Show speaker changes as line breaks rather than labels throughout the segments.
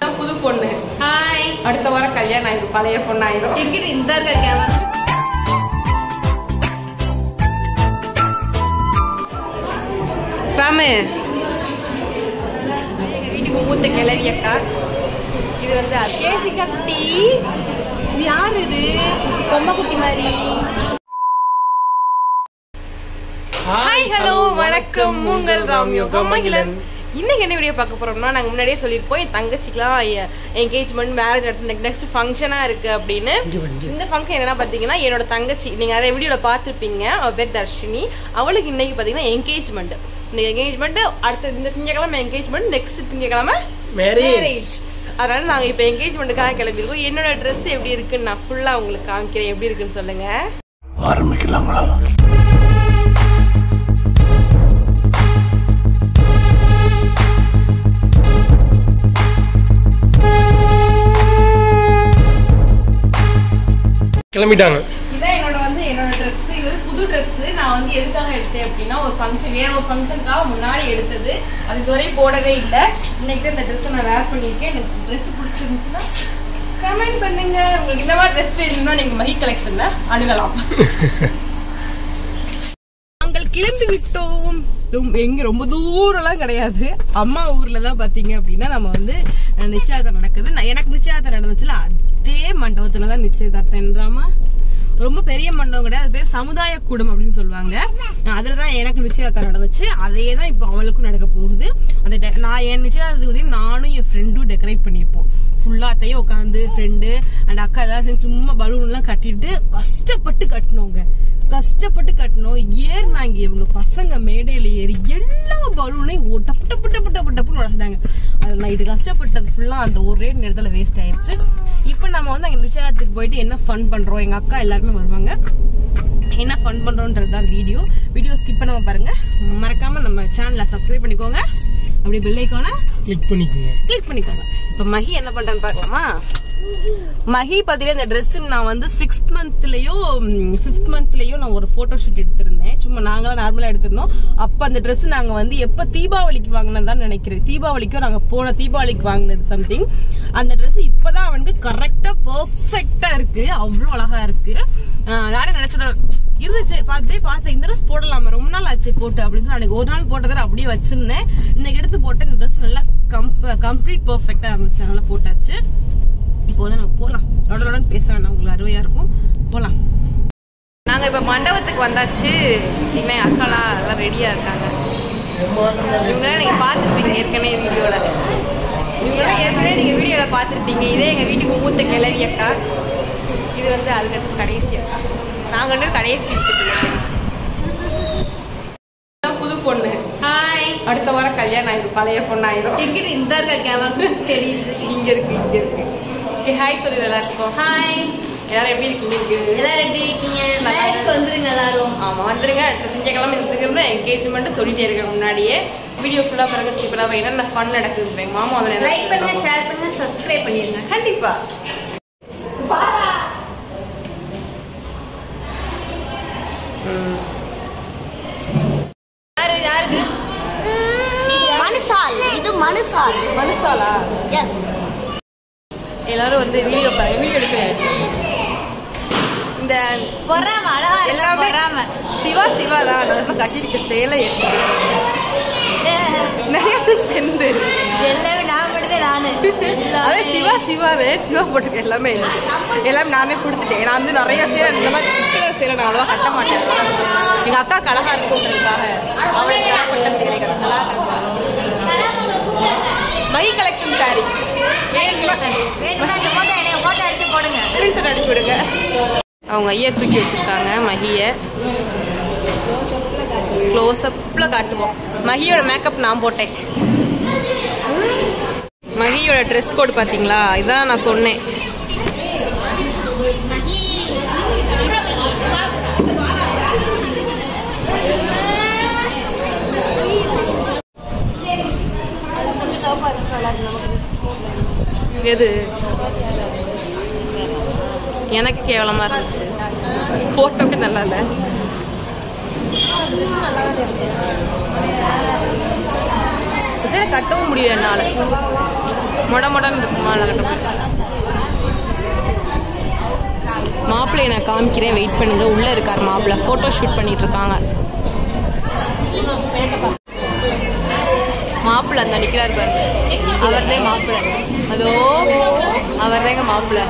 புது பொண்ணு
ஹாய்
அடுத்த வாரம் கல்யாணம் ஆயிரும் பழைய பொண்ணு ஆயிரும்
எங்கிட்ட இந்த இருக்க கேமரா
ராமு எங்க வீட்டுக்கு மூத்த கிளவி அக்கா இது வந்து கேசிகா குட்டி இது யார் இது பொம்மை குட்டி மாதிரி ஹாய் ஹலோ வணக்கம் உங்கள் ராமியோ கம்மகிலன் இன்னைக்கு என்ன வீடியோ பார்க்க போறோம்னா நாங்க முன்னாடியே சொல்லியிருப்போம் என் தங்கச்சிக்கெல்லாம் என்கேஜ்மெண்ட் மேரேஜ் நடத்து நெக்ஸ்ட் ஃபங்க்ஷனா இருக்கு அப்படின்னு இந்த ஃபங்க்ஷன் என்னன்னா பாத்தீங்கன்னா என்னோட தங்கச்சி நீங்க அதை வீடியோல பார்த்துருப்பீங்க அவ பேர் தர்ஷினி அவளுக்கு இன்னைக்கு பாத்தீங்கன்னா என்கேஜ்மெண்ட் இந்த என்கேஜ்மெண்ட் அடுத்த இந்த திங்கக்கிழமை என்கேஜ்மெண்ட் நெக்ஸ்ட் திங்கக்கிழமை மேரேஜ் அதனால நாங்க இப்ப என்கேஜ்மெண்ட்டுக்காக கிளம்பிருக்கோம் என்னோட ட்ரெஸ் எப்படி இருக்குன்னு நான் ஃபுல்லா உங்களுக்கு காமிக்கிறேன் எப்படி இருக்குன்னு சொல்லுங்க
ஆரம்பிக்கலாங்களா
கிளம்பிட்டாங்க
இதான் என்னோட வந்து என்னோட ட்ரெஸ் இது புது ட்ரெஸ் நான் வந்து எதுக்காக எடுத்தேன் அப்படின்னா ஒரு ஃபங்க்ஷன் வேற ஒரு ஃபங்க்ஷனுக்காக முன்னாடி எடுத்தது அது இதுவரையும் போடவே இல்லை இன்னைக்கு தான் இந்த ட்ரெஸ்ஸை நான் வேர் பண்ணியிருக்கேன் எனக்கு ட்ரெஸ் பிடிச்சிருந்துச்சுன்னா கமெண்ட் பண்ணுங்க உங்களுக்கு இந்த மாதிரி ட்ரெஸ் வேணும்னா நீங்க மஹி கலெக்ஷன்ல அணுகலாம் நாங்கள் கிளம்பி விட்டோம் ரொம்ப- எங்க ரொம்ப தூரம்லாம் கிடையாது அம்மா ஊர்ல தான் பாத்தீங்க அப்படின்னா நம்ம வந்து அஹ், நிச்சயதார்த்தம் நடக்குது நான் எனக்கு நிச்சயதார்த்தம் நடந்துச்சுல அதே மண்டபத்துல தான் நிச்சயதார்த்தம் என்றாமா ரொம்ப பெரிய மண்டபம் கிடையாது அது பேர் சமுதாய கூடம் அப்படின்னு சொல்லுவாங்க அஹ், அதுல தான் எனக்கு நிச்சயதார்த்தம் நடந்துச்சு அதே தான் இப்போ அவளுக்கும் நடக்க போகுது அந்த டெ- நான் என் நிச்சயதார்த்தத்துக்கு நானும் என் ஃப்ரெண்டும் டெக்கரேட் பண்ணியிருப்போம் ஃபுல்லா அத்தையும் உட்காந்து ஃப்ரெண்டு அண்ட் அக்கா எல்லாம் சேர்ந்து சும்மா பலூன் எல்லாம் கட்டிட்டு கஷ்டப்பட்டு கட்டினோங்க கஷ்டப்பட்டு கட்டணும் ஏறினாங்க இவங்க பசங்க மேடையில ஏறி எல்லா பலூனையும் ஓ டப்பு டப்பு டப்பு டப்பு டப்புன்னு உடச்சிட்டாங்க அது நைட்டு கஷ்டப்பட்டது ஃபுல்லா அந்த ஒரே நேரத்துல வேஸ்ட் ஆயிருச்சு இப்போ நம்ம வந்து அங்க நிச்சயத்துக்கு போயிட்டு என்ன ஃபன் பண்றோம் எங்க அக்கா எல்லாருமே வருவாங்க என்ன ஃபன் பண்றோன்றது தான் வீடியோ வீடியோ ஸ்கிப் பண்ணாம பாருங்க மறக்காம நம்ம சேனலை சப்ஸ்கிரைப் பண்ணிக்கோங்க அப்படி பெல் ஐக்கான
கிளிக் பண்ணிக்கோங்க
கிளிக் பண்ணிக்கோங்க இப்ப மஹி என்ன பண்றான்னு பார்க்கலாமா மஹி பாத்தீங்கன்னா இந்த Dress நான் வந்து சிக்ஸ்த் மந்த்லயோ ஃபிஃப்த் மந்த்லயோ நான் ஒரு போட்டோ ஷூட் எடுத்திருந்தேன் சும்மா நாங்களாம் நார்மலா எடுத்திருந்தோம் அப்ப அந்த Dress நாங்க வந்து எப்ப தீபாவளிக்கு வாங்கினதான் நினைக்கிறேன் தீபாவளிக்கோ நாங்க போன தீபாவளிக்கு வாங்கினது சம்திங் அந்த Dress இப்பதான் அவனுக்கு கரெக்டா பெர்ஃபெக்ட்டா இருக்கு அவ்வளவு அழகா இருக்கு ஆஹ் நானே நினைச்சோட இருந்துச்சு பார்த்தே பார்த்தேன் இந்த ட்ரெஸ் போடலாமா ரொம்ப நாள் ஆச்சு போட்டு அப்படின்னு சொல்லி அன்னைக்கு ஒரு நாள் போட்டதை நான் அப்படியே வச்சிருந்தேன் இன்னைக்கு எடுத்து போட்டு இந்த ட்ரெஸ் நல்லா கம்ப்ளீட் பெர்ஃபெக்டா இருந்துச்சு நல்லா போட்டாச்சு இப்போ வந்து நம்ம போலாம் லொடலொடன்னு பேச வேணாம் உங்களுக்கு அருமையா இருக்கும் போலாம் நாங்க இப்ப மண்டபத்துக்கு வந்தாச்சு இனிமே அக்காலாம் எல்லாம் ரெடியா இருக்காங்க இவங்களாம் நீங்க பார்த்துருப்பீங்க ஏற்கனவே வீடியோல இவங்களாம் ஏற்கனவே நீங்க வீடியோல பார்த்துருப்பீங்க இதே எங்க வீட்டுக்கு மூத்த கிளவி அக்கா இது வந்து அதுக்கடுத்து கடைசி அக்கா நாங்க ரெண்டு பேரும் கடைசி வீட்டு பிள்ளைங்க. இதான் புது பொண்ணு
ஹாய்
அடுத்த வாரம் கல்யாணம் ஆயிரும் பழைய பொண்ணு ஆயிரும்
எங்கிட்ட இந்த இருக்க கேமரா தெரியுது
இங்க இருக்கு இங்க இருக்கு ஓகே ஹாய் சொல்லி எல்லாருக்கும்
ஹாய்
எல்லாரும் எப்படி இருக்கீங்க இருக்கு
எல்லாரும் எப்படி இருக்கீங்க மேரேஜ்க்கு வந்துருங்க எல்லாரும்
ஆமா வந்துருங்க அடுத்த திங்கக்கிழமை இதுக்கு என்கேஜ்மெண்ட் சொல்லிட்டே இருக்கேன் முன்னாடியே வீடியோ ஃபுல்லா பாருங்க சூப்பரா என்னென்ன ஃபன் நடக்குது எங்க மாமா வந்து
லைக் பண்ணுங்க ஷேர் பண்ணுங்க சப்ஸ்கிரைப் பண்ணிருங்க
கண்டிப்பா ம். யாரு யாருக்கு
மனுசால் இது மனுசால்
மனுஷாலா
எஸ்
எல்லாரும் வந்து வீடியோ பாருங்க வீடியோ எடுக்க இந்த
பொறாம அழகா இருக்கு,
எல்லாமே
பொறாம.
சிவா சிவா தான் நான் கட்டியிருக்க சேலை எப்படி? நிறைய பேர் சேர்ந்து
எல்லாமே நான் மட்டும் நானு
அதே சிவா சிவாவே சிவா போட்டுக்க எல்லாமே எனக்கு எல்லாமே நானே கொடுத்துட்டேன் நான் வந்து நிறைய சேலை இந்த மாதிரி குட்டில சேலை நான் அவ்வளோவா கட்ட மாட்டேன் எங்க அக்கா அழகா இருக்குன்றதுக்காக அவளுக்கு தரப்பட்ட சேலைகள் நல்லா மை கலெக்ஷன் சாரி
வேணும்னா இந்த போட்டோ எனக்கு போட்டோ எடுத்து போடுங்க
ஸ்கிரீன்ஷாட் அனுப்பி விடுங்க அவங்க ஐயா தூக்கி வச்சிருக்காங்க மகிய க்ளோஸ் அப்ல காட்டுவோம் மகியோட மேக்கப் நான் போட்டேன் மகியோட ட்ரெஸ் கோட் பாத்தீங்களா இதான் நான் சொன்னேன் எது எனக்கு கேவலமா இருந்துச்சு போட்டோக்கு நல்லா இல்ல சரி கட்டவும் முடியல என்னால மொட மொடன்னு இருக்குமா கட்ட மாப்பிள்ளையை நான் காமிக்கிறேன் வெயிட் பண்ணுங்க உள்ள இருக்கார் மாப்பிள்ளை போட்டோ ஷூட் பண்ணிட்டு இருக்காங்க மாப்பிள்ளை அந்த நிக்கிறார் பாருங்க அவர்தே மாப்பிள்ளை அதோ அவர்தாங்க மாப்பிள்ளை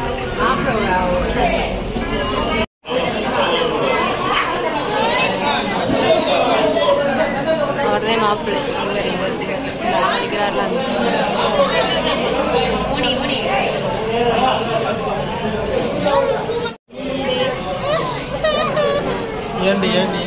அவர்தே மாப்பிள்ளை இவர் இவர் நிக்கிறார்ல முடி முடி
ஏண்டி ஏண்டி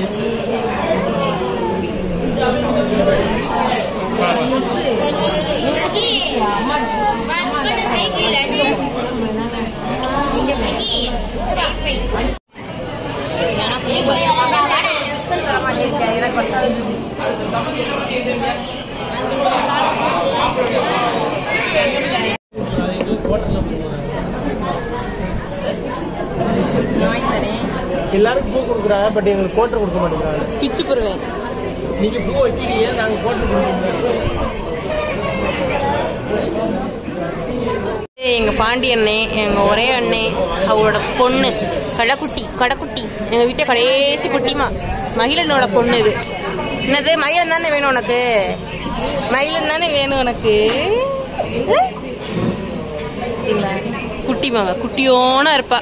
எல்லாருக்கும் பூ கொடுக்குறாங்க பட் எங்களுக்கு கோட்டை கொடுக்க மாட்டேங்கிறாங்க
பிச்சு போடுவேன்
நீங்க பூ வைக்கிறீங்க நாங்க கோட்டை கொடுக்குறோம்
எங்க பாண்டி அண்ணே எங்க ஒரே அண்ணே அவரோட பொண்ணு கடைக்குட்டி கடைக்குட்டி எங்க வீட்டை கடைசி குட்டிமா மகிழனோட பொண்ணு இது என்னது மகிழன் தானே வேணும் உனக்கு மகிழன் தானே வேணும் உனக்கு இல்ல குட்டி மாமா குட்டியோனா இருப்பா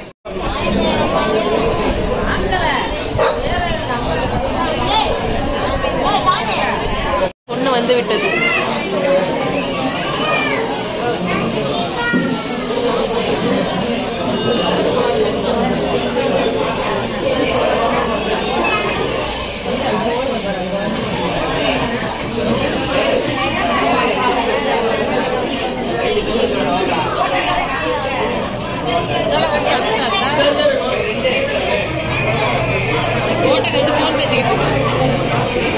பொண்ணு வந்து விட்டது போட்டோ கண்டு ஃபோன் பேசிக்கிட்டு இருக்கோம்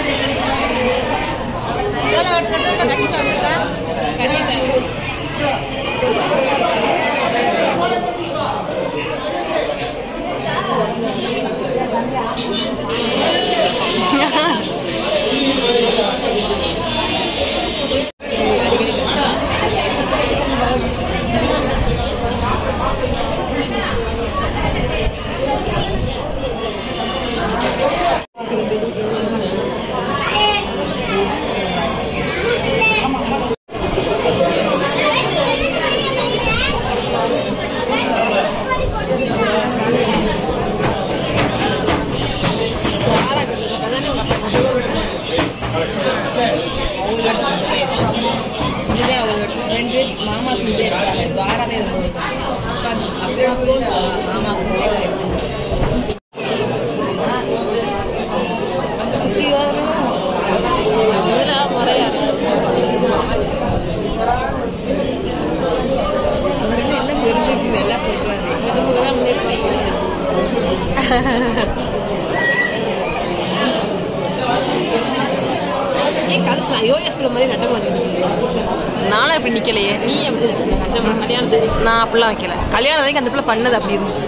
ஏன் கழுத்துல ஐஓஎஸ் குள்ள மாதிரி நட்டமா நானும் அப்படி நிக்கலையே நீ எப்படி வச்சிருக்க கட்டமா கல்யாணத்துக்கு நான் அப்படிலாம் வைக்கல கல்யாணம் வரைக்கும் அந்த பிள்ளை பண்ணது அப்படி இருந்துச்சு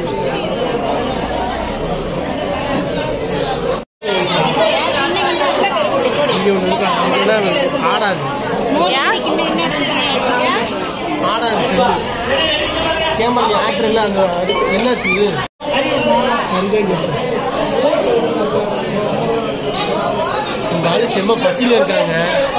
இங்க ஒன்று இருக்கா அவங்களாம் ஆடாது ஆடாது செல்லு கேமரா ஆக்டர் இல்லை அந்த என்னாச்சு இது அதுதான் கேட்டேன். இந்த ஆளு செம்ம பசியில இருக்காங்க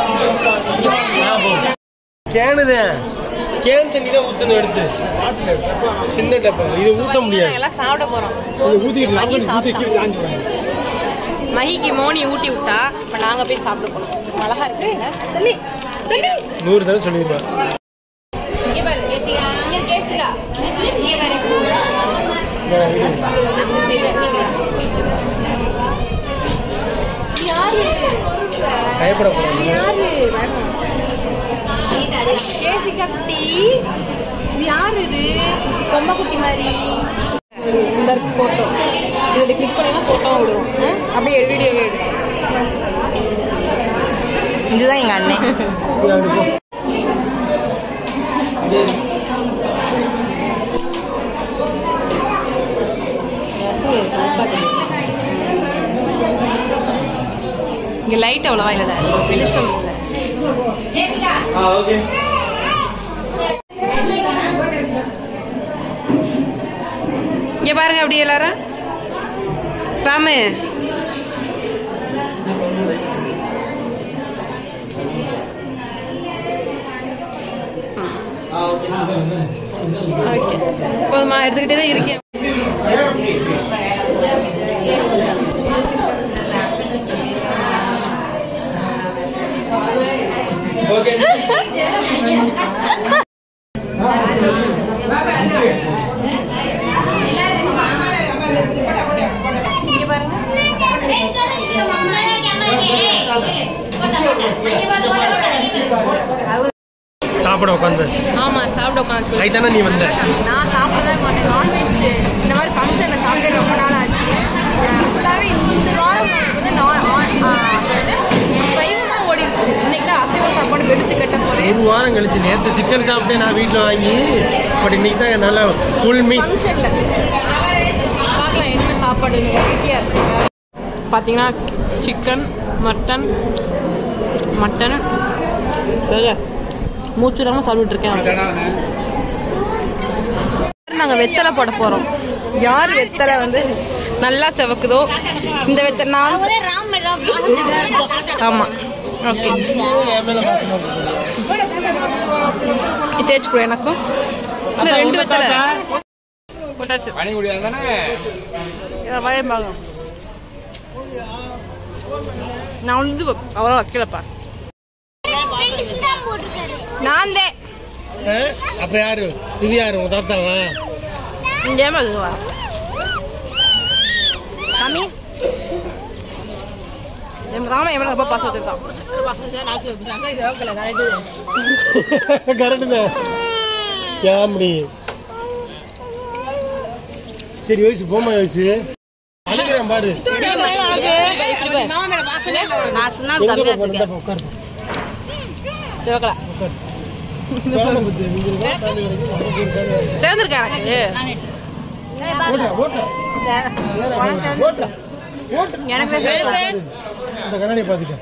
கேனுதேன் கேன் தண்ணி தான் ஊத்தணும் எடுத்து சின்ன டப்பா இது ஊத்த முடியாது
எல்லாம் சாப்பிட போறோம்
இதை ஊத்திக்கிட்டு
மகி
ஊத்தி
சாப்பிட்டா
கீழே சாஞ்சிடுவாங்க.
மகிக்கு மோனி ஊட்டி விட்டா இப்ப நாங்க போய் சாப்பிட போறோம் அழகா இருக்கு தள்ளி தள்ளி
நூறு தடவை சொல்லியிருப்பேன்
இங்க பாரு கேசிகா இங்க கேசிகா இங்க பாரு யாரு
பயப்படக்கூடாது
யாரு கேசிகா குட்டி இது யாரு இது பொம்மை குட்டி மாதிரி இந்த போட்டோ இதில் கிளிக் பண்ணா போட்டோ விடுவோம் ஆ? அப்படியே வீடியோவே எடு இதுதான் எங்க அண்ணன் இங்க லைட் அவ்வளவா இல்ல வெளிச்சம் இல்ல
ஆ ஓகே
இங்க பாருங்க அப்படி எல்லாரும் ராமு ஓகே போதுமா எடுத்துக்கிட்டே தான் இருக்கேன் இங்க பாருங்க
சாப்பிட உட்காந்து
ஆமா சாப்பிட உட்காந்து
ஐ தானே நீ வந்த
நான் சாப்பிட்டதான் பார்த்தேன் நான்வெஜ் இந்த மாதிரி ஃபங்க்ஷனில் சாப்பிட்டு ரொம்ப நாள் ஆச்சு ஃபுல்லாகவே இந்த வாரம் வந்து நான் சைவமாக ஓடிடுச்சு இன்னைக்கு தான் அசைவ சாப்பாடு வெளுத்து கட்ட போகிறேன்
ஒரு வாரம் கழிச்சு நேற்று சிக்கன் சாப்பிட்டேன் நான் வீட்டில் வாங்கி பட் இன்னைக்கு தான் நல்லா ஃபுல் மீஸ்
ஃபங்க்ஷனில் பார்க்கலாம் என்ன சாப்பாடு வெட்டியாக இருக்கு பார்த்தீங்கன்னா சிக்கன் மட்டன் மட்டன் மூச்சுடாம சாப்பிட்டு இருக்கேன் நாங்க வெத்தலை போட போறோம் யார் வெத்தலை வந்து நல்லா செவக்குதோ இந்த வெத்தலை நான் வந்து- ஆமா ஓகே தேய்ச்சி கொடு எனக்கும் இந்த ரெண்டு வெத்தலை போட்டாச்சு இதை வரையும் பார்க்கணும் நான் வந்து அவ்வளோ வைக்கலப்பா நான் தான்
அப்ப யாரு இது யாரு உன் தாத்தாவா
இங்கே வா சாமி என் ராம எவ்வளோ ரொம்ப பாசம் வச்சிருக்கான்
கரெக்டு தான் ஏம்டி சரி யோசிச்சு போமா யோசிச்சு அழுகிறேன் பாரு
நான் சொன்னா
எங்க
கம்மியாக
போன
வச்சிருக்கேன்
உட்காரு
சிவக்கல
வேலை பத்தி நீங்க வா, தாலி வரைக்கும் உனக்கு இருக்காது.
சேர்ந்துருக்கேன் எனக்கு
ஓட்டுறா, ஓட்டுறா. ஓட்டுறா. ஓட்டுறா.
எனக்கு
இந்த கண்ணாடியை பாத்துக்க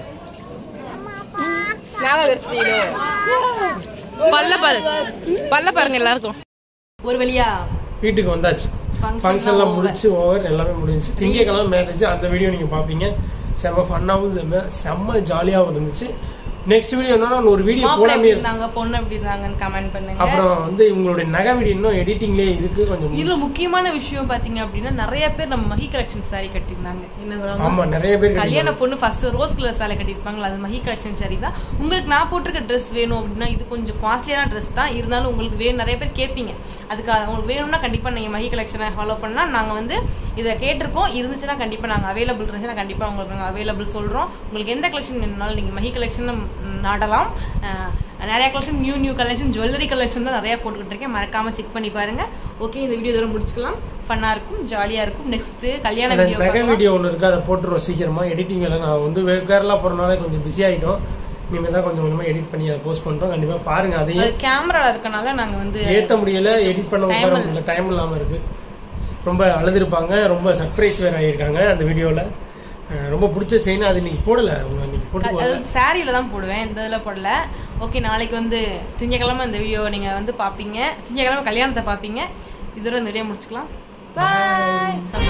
பல்ல பாரு பல்ல பாருங்க எல்லாருக்கும் ஒரு வழியா
வீட்டுக்கு வந்தாச்சு
Function
ஃபங்க்ஷன்லாம்
எல்லாம்
முடிச்சு ஓவர் எல்லாமே முடிஞ்சுச்சு திங்கக்கிழமை மேரேஜ் அந்த வீடியோ நீங்கள் பார்ப்பீங்க செம்ம ஃபன்னாகவும் இருந்தது செம்ம ஜாலியாகவும் இருந்துச்சு நெக்ஸ்ட் வீடியோ என்னன்னா ஒரு வீடியோ
மாப்பிள்ளை
போடாமே
எப்படி
இருக்கு.
இருந்தாங்க பொண்ணு எப்படி இருந்தாங்கன்னு கமெண்ட் பண்ணுங்க
அப்புறம் வந்து இவங்களுடைய நகை வீடியோ இன்னும் எடிட்டிங்லேயே இருக்கு கொஞ்சம்
இதுல முக்கியமான விஷயம் பாத்தீங்க அப்படின்னா நிறைய பேர் நம்ம மஹி கலெக்ஷன் saree கட்டியிருந்தாங்க என்ன சொல்றாங்க?
ஆமா நிறைய பேர்
கல்யாண பொண்ணு ஃபர்ஸ்ட் ரோஸ் கலர் சாலை கட்டியிருப்பாங்களா அது மஹி கலெக்ஷன் saree தான் உங்களுக்கு நான் போட்டிருக்க ட்ரெஸ் வேணும் அப்படின்னா இது கொஞ்சம் காஸ்ட்லியான ட்ரெஸ் தான் இருந்தாலும் உங்களுக்கு வேணும் நிறைய பேர் கேட்பீங்க அதுக்கு உங்களுக்கு வேணும்னா கண்டிப்பா நீங்க மஹி கலெக்ஷனை ஃபாலோ பண்ணா நாங்க வந்து இதை கேட்டிருக்கோம் இருந்துச்சுன்னா கண்டிப்பா நாங்க அவைலபிள் இருந்துச்சுன்னா கண்டிப்பா உங்களுக்கு நாங்க அவைலபிள் சொல்றோம் உங்களுக்கு எந்த கலெக்ஷன் வேணும்னாலும் நீங்க மஹி கலெக்ஷன் நாடலாம் அஹ், நிறைய collection new new collection jewellery collection தான் நிறைய போட்டுக்கிட்டு இருக்கேன் மறக்காம செக் பண்ணி பாருங்க ஓகே இந்த வீடியோ இதோட முடிச்சுக்கலாம் ஃபன்னா இருக்கும் ஜாலியா இருக்கும் நெக்ஸ்ட் கல்யாண
அந்த
வீடியோ
நகை வீடியோ ஒன்று இருக்கு அதை போட்டுருவோம் சீக்கிரமா எடிட்டிங் வேலை நான் வந்து வே- கேரளா போறதுனால கொஞ்சம் பிஸி ஆயிட்டோம் இனிமேல் தான் கொஞ்சம் கொஞ்சமாக எடிட் பண்ணி அதை போஸ்ட் பண்றோம் கண்டிப்பா பாருங்க அதையும்
அது கேமரா இருக்கனால நாங்க வந்து
ஏத்த முடியல எடிட் பண்ண
Time
உட்கார
இல்ல.
முடியல டைம் இல்லாம இருக்கு ரொம்ப அழுதுருப்பாங்க ரொம்ப சர்ப்ரைஸ் வேற ஆகியிருக்காங்க அந்த வீடியோல அஹ் ரொம்ப பிடிச்ச செயின் அது நீங்க போடல அவங்க நீங்க போட்டு போடல
சாரியில தான் போடுவேன் இந்த இதில் போடல ஓகே நாளைக்கு வந்து திங்கக்கிழமை இந்த வீடியோ நீங்க வந்து பாப்பீங்க திங்கக்கிழமை கல்யாணத்தை பாப்பீங்க இதோட இந்த வீடியோ முடிச்சுக்கலாம் பாய்